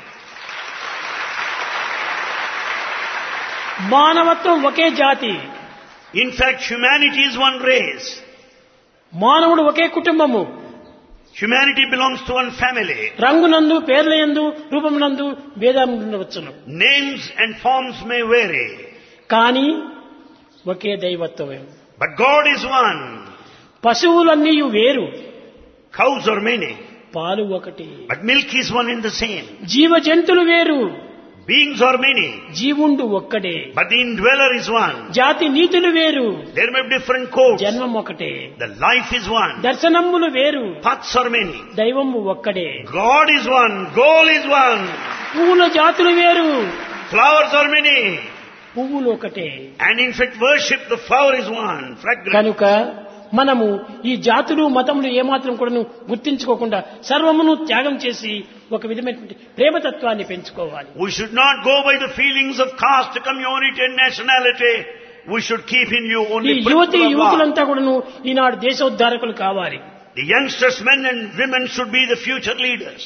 మానవత్వం ఒకే జాతి In fact, humanity is one race. మానవుడు ఒకే కుటుంబము Humanity belongs to one family. రంగునందు పేర్లయందు రూపమునందు భేదం ఉండవచ్చును Names and forms may vary, కానీ ఒకే దైవత్వమే but God is one. పశువులన్నీ వేరు Cows are many, పాలు ఒకటి but milk is one and the same. జీవ జంతువులు వేరు Beings are many, జీవుండు ఒక్కడే but the indweller is one. జాతి నీతులు వేరు There may be different codes. జన్మం ఒకటే The life is one. దర్శనములు వేరు Paths are many. దైవము ఒక్కడే God is one. Goal is one. పువ్వుల జాతులు వేరు Flowers are many. పువ్వులు ఒకటే And in fact, worship, the flower is one. Fragrant. కనుక మనము ఈ జాతులు మతములు ఏమాత్రం కూడాను గుర్తించుకోకుండా సర్వమును త్యాగం చేసి ఒక విధమైనటువంటి ప్రేమతత్వాన్ని పెంచుకోవాలి We should not go by the feelings of caste, community and nationality. We should keep in you ఈ only యువతి principle of love. యువకులంతా కూడాను ఈనాడు దేశోద్ధారకులు కావాలి The youngsters, men and women should be the future leaders.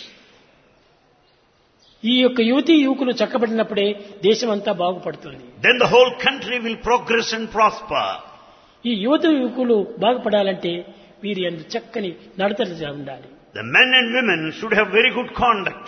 ఈ యొక్క యువతి యువకులు చక్కబడినప్పుడే దేశం అంతా బాగుపడుతుంది Then the whole country will progress and prosper. ఈ యువతి యువకులు బాగుపడాలంటే వీరి అందు చక్కని నడతలు ఉండాలి The men and women should have very good conduct.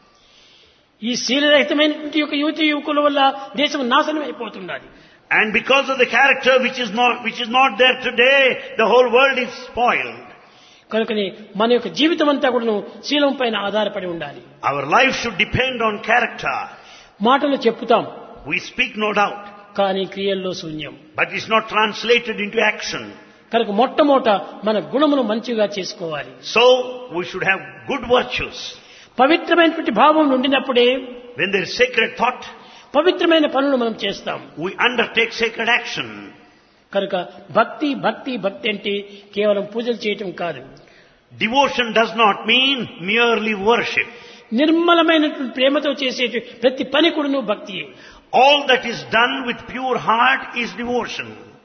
ఈ శీలరహితమైనటువంటి యొక్క యువతి యువకుల వల్ల దేశం నాశనం అయిపోతున్నది And because of the character which is not, which is not there today, the whole world is spoiled. కనుకని మన యొక్క జీవితం అంతా కూడాను శీలం పైన ఆధారపడి ఉండాలి Our life should depend on character. మాటలు చెప్పుతాం We speak no doubt, కానీ క్రియల్లో శూన్యం but it's not translated into action. కనుక మొట్టమొదట మన గుణమును మంచిగా చేసుకోవాలి So, we should have good virtues. పవిత్రమైనటువంటి భావం ఉండినప్పుడే When there is sacred thought, పవిత్రమైన పనులు మనం చేస్తాం we undertake sacred action. కనుక భక్తి భక్తి భక్తి అంటే కేవలం పూజలు చేయటం కాదు Devotion does not mean merely worship. నిర్మలమైనటువంటి ప్రేమతో చేసే ప్రతి పని కూడాను భక్తియే All that is done with pure heart is devotion.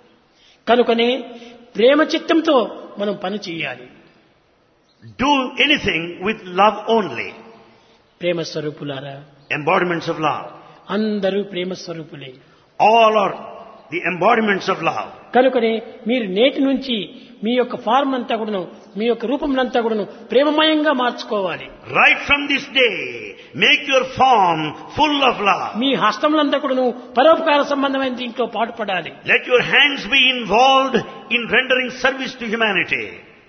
కనుకనే ప్రేమ చిత్తంతో మనం పని చేయాలి Do anything with love only. ప్రేమ స్వరూపులారా Embodiments of love. అందరూ ప్రేమ స్వరూపులే All are the embodiments of love. కనుకనే మీరు నేటి నుంచి మీ యొక్క ఫార్మ్ అంతా కూడాను మీ యొక్క రూపంనంతా కూడాను ప్రేమమయంగా మార్చుకోవాలి Right from this day, make your form full of love. మీ హస్తములంతా కూడాను పరోపకార సంబంధమైన దీంట్లో పాటుపడాలి Let your hands be involved in rendering service to humanity.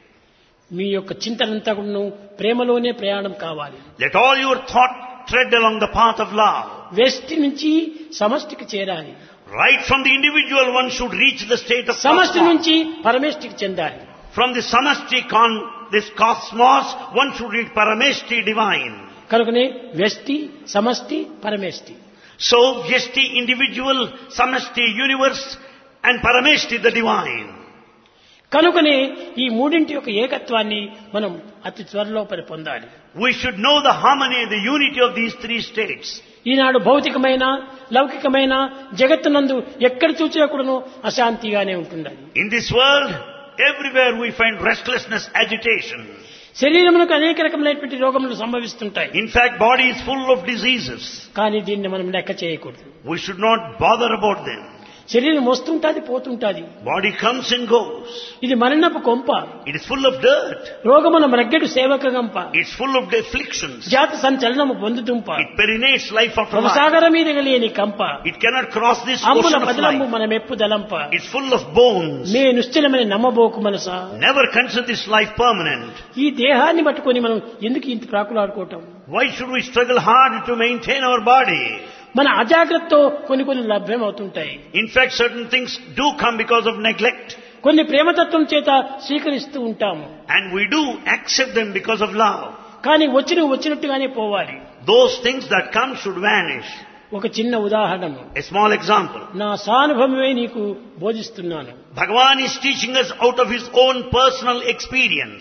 మీ యొక్క చింతనంతా కూడాను ప్రేమలోనే ప్రయాణం కావాలి Let all your thought tread along the path of love. వెస్ట్ నుంచి సమష్టికి చేరాలి Right from the individual, one should reach the state of సమష్టి cosmos. నుంచి పరమేష్టికి చెందాలి From the samasti con, this cosmos, one should reach parameshti divine. కనుకనే వ్యష్టి సమష్టి పరమేష్టి So, Vyasti individual, samasti universe, and parameshti the divine. కనుకనే ఈ మూడింటి యొక్క ఏకత్వాన్ని మనం అతి త్వరలో పరి పొందాలి We should know the harmony, the unity of these three states. ఈనాడు భౌతికమైన లౌకికమైన జగత్తునందు ఎక్కడ చూసినా కూడాను అశాంతిగానే ఉంటుంది In this world, everywhere we find restlessness, agitation. శరీరమునకు అనేక రకమైనటువంటి రోగములు సంభవిస్తుంటాయి In fact, body is full of diseases. కానీ దీన్ని మనం లెక్క చేయకూడదు We should not bother about them. శరీరం వస్తుంటాది పోతుంటాది Body comes and goes. ఇది మరణపు కొంప It is full of dirt. రోగమున మరగ్గడు సేవక గంప It's full of afflictions. జాతి సంచలనము పొందుతుంప It perinates life after life. భవసాగర మీద లేని కంప It cannot cross this అంబుల ocean of బదలంబు life. మన మెప్పు దలంప It's full of bones. నే నిశ్చలమని నమ్మబోకు మనసా Never consider this life permanent. ఈ దేహాన్ని పట్టుకొని మనం ఎందుకు ఇంత ప్రాకులాడుకోవటం Why should we struggle hard to maintain our body? మన అజాగ్రత్తతో కొన్ని కొన్ని లభ్యం అవుతుంటాయి In fact, certain things do come because of neglect. కొన్ని ప్రేమతత్వం చేత స్వీకరిస్తూ ఉంటాము And we do accept them because of love. కానీ వచ్చిన వచ్చినట్టుగానే పోవాలి Those things that come should vanish. ఒక చిన్న ఉదాహరణము A small example. నా సానుభవమే నీకు బోధిస్తున్నాను Bhagavan is teaching us out of his own personal experience.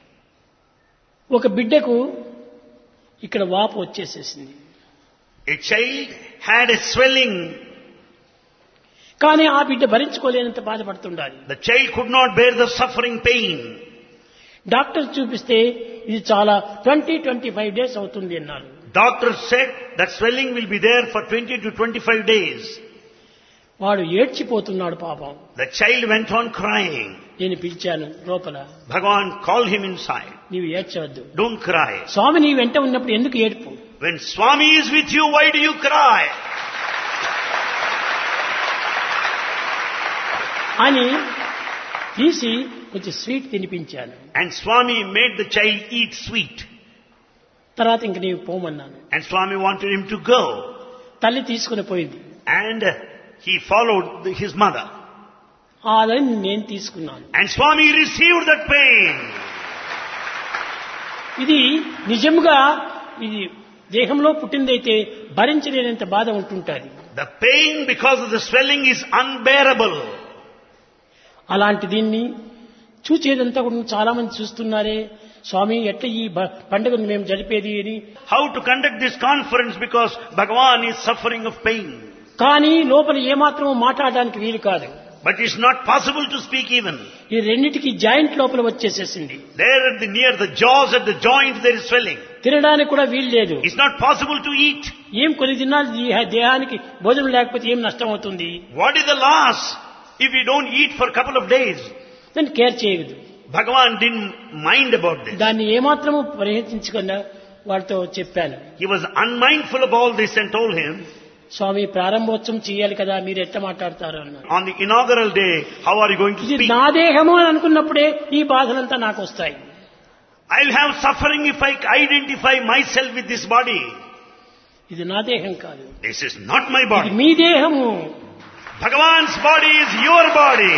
ఒక బిడ్డకు ఇక్కడ వాపు వచ్చేసేసింది A child had a swelling. కానీ ఆ బిడ్డ భరించుకోలేనంత బాధపడుతుండాలి The child could not bear the suffering pain. Doctor చూపిస్తే ఇది చాలా ట్వంటీ ట్వంటీ ఫైవ్ డేస్ అవుతుంది అన్నారు Doctor said that swelling will be there for 20 to 25 days. వాడు ఏడ్చిపోతున్నాడు పాపం The child went on crying. నేను పిలిచాను లోపల Bhagavan called him inside. నీవు ఏడ్చవద్దు Don't cry. స్వామి నీ వెంట ఉన్నప్పుడు ఎందుకు ఏడుపు When Swami is with you, why do you cry? అని తీసి కొంచెం స్వీట్ తినిపించాను And Swami made the child eat sweet. తర్వాత ఇంక నీవు పోమన్నాను And Swami wanted him to go. తల్లి తీసుకుని పోయింది And he followed the- his mother. అదని నేను తీసుకున్నాను And Swami received that pain. ఇది నిజంగా ఇది దేహంలో పుట్టిందైతే భరించలేనంత బాధ ఉంటుంటుంది The pain because of the swelling is unbearable. అలాంటి దీన్ని చూచేదంతా కూడా చాలా మంది చూస్తున్నారే స్వామి ఎట్లా ఈ బ- పండుగను మేము జరిపేది అని How to conduct this conference because Bhagavan is suffering of pain. కానీ లోపల ఏమాత్రం మాట్లాడడానికి వీలు కాదు But it's not possible to speak even. ఈ రెండింటికి జాయింట్ లోపల వచ్చేసేసింది There at the near the jaws at the joint there is swelling. తినడానికి కూడా వీలు లేదు It's not possible to eat. ఏం కొన్ని దినాలు ఈ దేహానికి భోజనం లేకపోతే ఏం నష్టం అవుతుంది What is the loss if we don't eat for a couple of days? దాన్ని కేర్ చేయదు Bhagavan didn't mind about this. దాన్ని ఏమాత్రము పరిహరించకుండా వాళ్ళతో చెప్పాను He was unmindful of all this and told him, స్వామి ప్రారంభోత్సవం చేయాలి కదా మీరు ఎట్లా మాట్లాడతారు అన్నారు on the inaugural day, how are you going to ఇది speak? నా దేహము అని అనుకున్నప్పుడే ఈ బాధలంతా నాకు వస్తాయి I'll have suffering if I identify myself with this body. ఇది నా దేహం కాదు This is not my ఇది body. మీ దేహము Bhagavan's body is your body.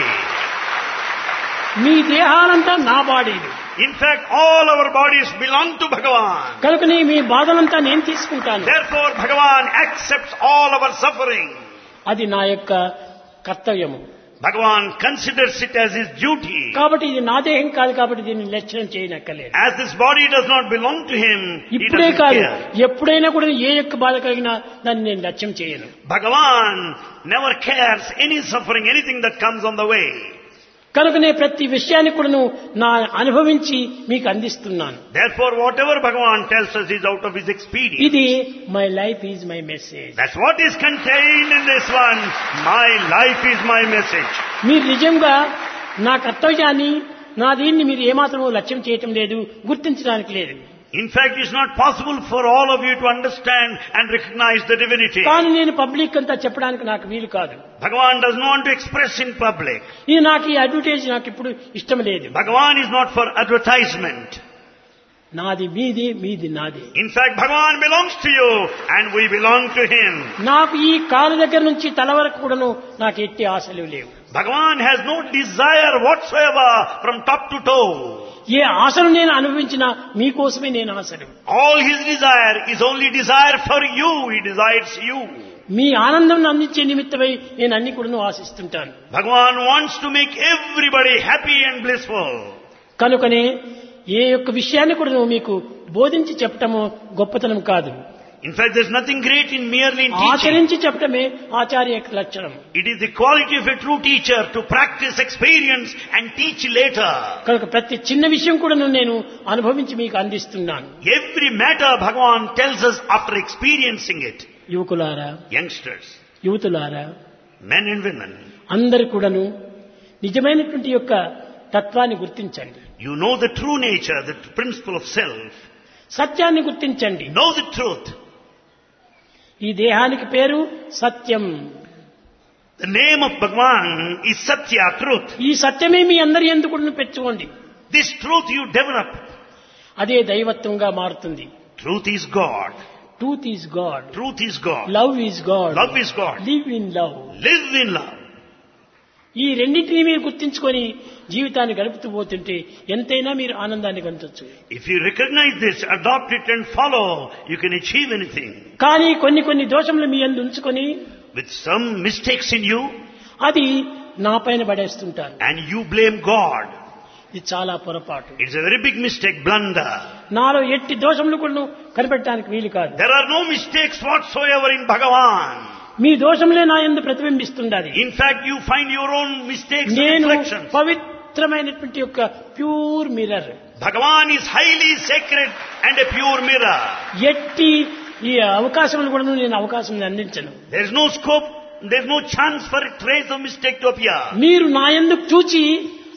మీ దేహాలంతా నా బాడీలు In fact, all our bodies belong to Bhagavan. కనుకని మీ బాధలంతా నేను తీసుకుంటాను Therefore, Bhagavan accepts all our suffering. అది నా యొక్క కర్తవ్యము Bhagavan considers it as his duty. కాబట్టి ఇది నా దేహం కాదు కాబట్టి దీన్ని లక్ష్యం చేయనక్కలేదు As this body does not belong to him, he ఇప్పుడే doesn't కాదు care. ఎప్పుడైనా కూడా ఏ యొక్క బాధ కలిగినా దాన్ని నేను లక్ష్యం చేయను Bhagavan never cares any suffering, anything that comes on the way. కనుకనే ప్రతి విషయాన్ని కూడా నా అనుభవించి మీకు అందిస్తున్నాను Therefore, whatever Bhagavan tells us is out of his experience. ఇది my life is my message That's what is contained in this one. My life is my message. మీరు నిజంగా నా కర్తవ్యాన్ని నా దీన్ని మీరు ఏమాత్రం లక్ష్యం చేయటం లేదు గుర్తించడానికి లేదు In fact, it's not possible for all of you to understand and recognize the divinity. కానీ నేను పబ్లిక్ అంతా చెప్పడానికి నాకు వీలు కాదు Bhagavan does not want to express in public. ఇది నాకు ఈ అడ్వర్టైజ్ నాకు ఇప్పుడు ఇష్టం లేదు Bhagavan is not for advertisement. నాది మీది మీది నాది In fact, Bhagavan belongs to you and we belong to him. నాకు ఈ కాలు దగ్గర నుంచి తల వరకు కూడాను నాకు ఎట్టి ఆశలు లేవు Bhagavan has no desire whatsoever from top to toe. ఏ ఆశను నేను అనుభవించినా మీకోసమే నేను ఆశలు All his desire is only desire for you. He desires you. మీ ఆనందం అందించే నిమిత్తమై నేను అన్ని కూడాను ఆశిస్తుంటాను Bhagavan wants to make everybody happy and blissful. కనుకనే ఏ యొక్క విషయాన్ని కూడా నువ్వు మీకు బోధించి చెప్పటము గొప్పతనం కాదు In fact, there's nothing great in merely in teaching. ఆచరించి చెప్పటమే ఆచార్య యొక్క లక్షణం It is the quality of a true teacher to practice experience and teach later. కనుక ప్రతి చిన్న విషయం కూడా నేను అనుభవించి మీకు అందిస్తున్నాను Every matter Bhagavan tells us after experiencing it. యువకులారా Youngsters, యువతులారా men and women, అందరు కూడాను నిజమైనటువంటి యొక్క తత్వాన్ని గుర్తించండి you know the true nature, the principle of self. సత్యాన్ని గుర్తించండి Know the truth. ఈ దేహానికి పేరు సత్యం The name of Bhagavan is Satya, truth. ఈ సత్యమే మీ అందరి ఎందుకు పెంచుకోండి This truth you develop. అదే దైవత్వంగా మారుతుంది Truth is God. Truth is God Truth is God. Love is God Love is God. Live in love Live in love. ఈ రెండింటినీ మీరు గుర్తించుకొని జీవితాన్ని గడుపుతూ పోతుంటే ఎంతైనా మీరు ఆనందాన్ని పొందొచ్చు If you recognize this, adopt it and follow, you can achieve anything. కానీ కొన్ని కొన్ని దోషములు మీ అందు ఉంచుకొని With some mistakes in you, అది నా పైన పడేస్తుంటాను and you blame God. ఇది చాలా పొరపాటు It's a very big mistake, blunder. నాలో ఎట్టి దోషములు కూడా కనిపెట్టడానికి వీలు కాదు There are no mistakes whatsoever in Bhagavan. మీ దోషములే నా ఎందు ప్రతిబింబిస్తుండాలి In fact, you find your own mistakes and నేను reflections. పవిత్రమైనటువంటి యొక్క pure mirror Bhagavan is highly sacred and a pure mirror. ఎట్టి ఈ అవకాశములు కూడా నేను అవకాశం అందించను There is no scope, there is no chance for a trace of mistake to appear. మీరు నా ఎందుకు చూచి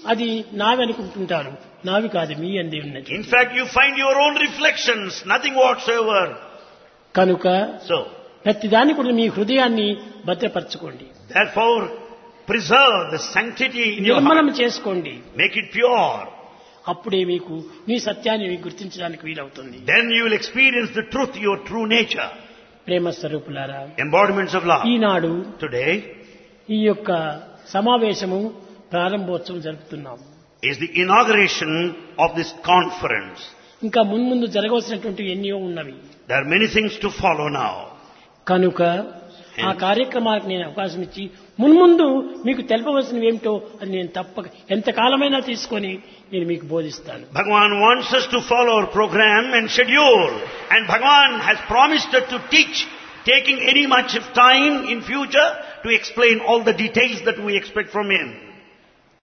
అది నావి అనుకుంటుంటారు నావి కాదు మీ అంది ఉన్నది In fact, you find your own reflections, nothing whatsoever. కనుక So, ప్రతిదాని కూడా మీ హృదయాన్ని భద్రపరచుకోండి therefore, preserve the sanctity in your నిర్మలం heart. చేసుకోండి Make it pure. అప్పుడే మీకు మీ సత్యాన్ని మీకు గుర్తించడానికి వీలవుతుంది Then you will experience the truth, your true nature. ప్రేమ స్వరూపులారా Embodiments of love. Eenadu Today ఈ యొక్క సమావేశము ప్రారంభోత్సవం జరుపుతున్నాము is the inauguration of this conference. ఇంకా మున్ముందు జరగవలసినటువంటి ఎన్నో ఉన్నవి There are many things to follow now. కనుక ఆ కార్యక్రమాలకు నేను అవకాశం ఇచ్చి మున్ముందు మీకు తెలపవలసినవి ఏమిటో అది నేను తప్పక ఎంతకాలమైనా తీసుకొని నేను మీకు బోధిస్తాను Bhagavan wants us to follow our program and schedule. And Bhagavan has promised us to teach, taking any much of time in future to explain all the details that we expect from him.